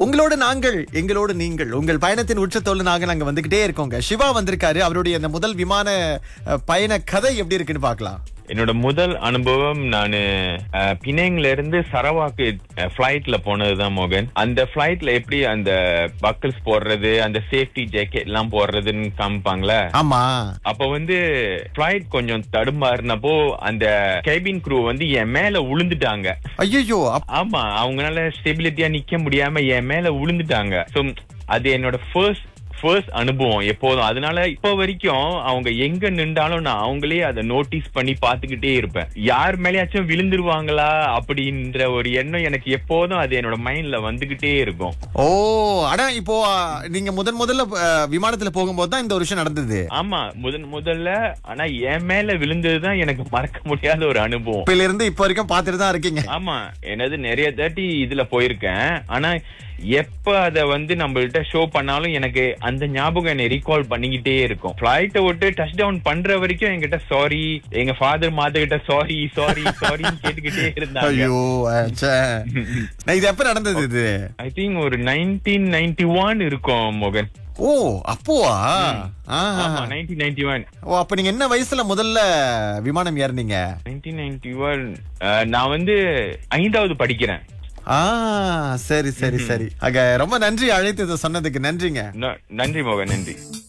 உங்களோடு நாங்கள் எங்களோடு நீங்கள் உங்கள் பயணத்தின் உச்சத்தோடு நாங்கள் அங்க வந்துகிட்டே இருக்கோங்க சிவா வந்திருக்காரு அவருடைய அந்த முதல் விமான அஹ், பயண கதை எப்படி இருக்குன்னு பார்க்கலாம் என்னோட முதல் அனுபவம் நான் பினேங்ல இருந்து சரவாக்கு ஃபிளைட்ல போனதுதான் மோகன் அந்த ஃபிளைட்ல எப்படி அந்த பக்கிள்ஸ் போடுறது அந்த சேஃப்டி ஜாக்கெட் எல்லாம் போடுறதுன்னு காமிப்பாங்களே ஆமா அப்ப வந்து ஃபிளைட் கொஞ்சம் தடுமாறினப்போ அந்த கேபின் crew வந்து என் மேல விழுந்துட்டாங்க ஐயோ ஆமா அவங்களால ஸ்டெபிலிட்டியா நிக்க முடியாம என் மேல விழுந்துட்டாங்க சோ அது என்னோட ஃபர்ஸ்ட் ஃபர்ஸ்ட் அனுபவம் எப்போதும் அதனால இப்ப வரைக்கும் அவங்க எங்க நின்றாலும் நான் அவங்களே அதை நோட்டீஸ் பண்ணி பாத்துக்கிட்டே இருப்பேன் யார் மேலயாச்சும் விழுந்துருவாங்களா அப்படின்ற ஒரு எண்ணம் எனக்கு எப்போதும் அது என்னோட மைண்ட்ல வந்துகிட்டே இருக்கும் ஓ ஆனா இப்போ அஹ், நீங்க முதன் முதல்ல அஹ், விமானத்துல போகும்போது தான் இந்த ஒரு விஷயம் நடந்தது ஆமா முதன் முதல்ல ஆனா என் மேல விழுந்ததுதான் எனக்கு மறக்க முடியாத ஒரு அனுபவம் இப்பல இருந்து இப்ப வரைக்கும் பாத்துட்டு தான் இருக்கீங்க ஆமா எனது நிறைய தாட்டி இதுல போயிருக்கேன் ஆனா எப்ப அத வந்து நம்மள்ட்ட ஷோ பண்ணாலும் எனக்கு அந்த ஞாபகம் என்னை ரீகால் பண்ணிக்கிட்டே இருக்கும் பிளைட்டை விட்டு டச் டவுன் பண்ற வரைக்கும் என்கிட்ட சாரி எங்க ஃபாதர் மாத்த கிட்ட சாரி சாரி சாரின்னு கேட்டுக்கிட்டே இருந்தாங்க ஐயோ அஹ், ச்சே. நான் இது எப்ப நடந்தது இது ஐ திங்க் ஒரு நைன்டீன் நைன்டி ஒன் இருக்கும் மோகன் ஓ அப்போவா ஆஹா. ஆமா நைன்டீன் நைன்டி ஒன் ஓ அப்ப நீங்க என்ன வயசுல முதல்ல விமானம் ஏறினீங்க நைன்டீன் நைன்டி ஒன் நான் வந்து ஐந்தாவது படிக்கிறேன் ஆ சரி சரி சரி ஆக ரொம்ப நன்றி அழைத்து இதை சொன்னதுக்கு நன்றிங்க ந- நன்றி மோகன் நன்றி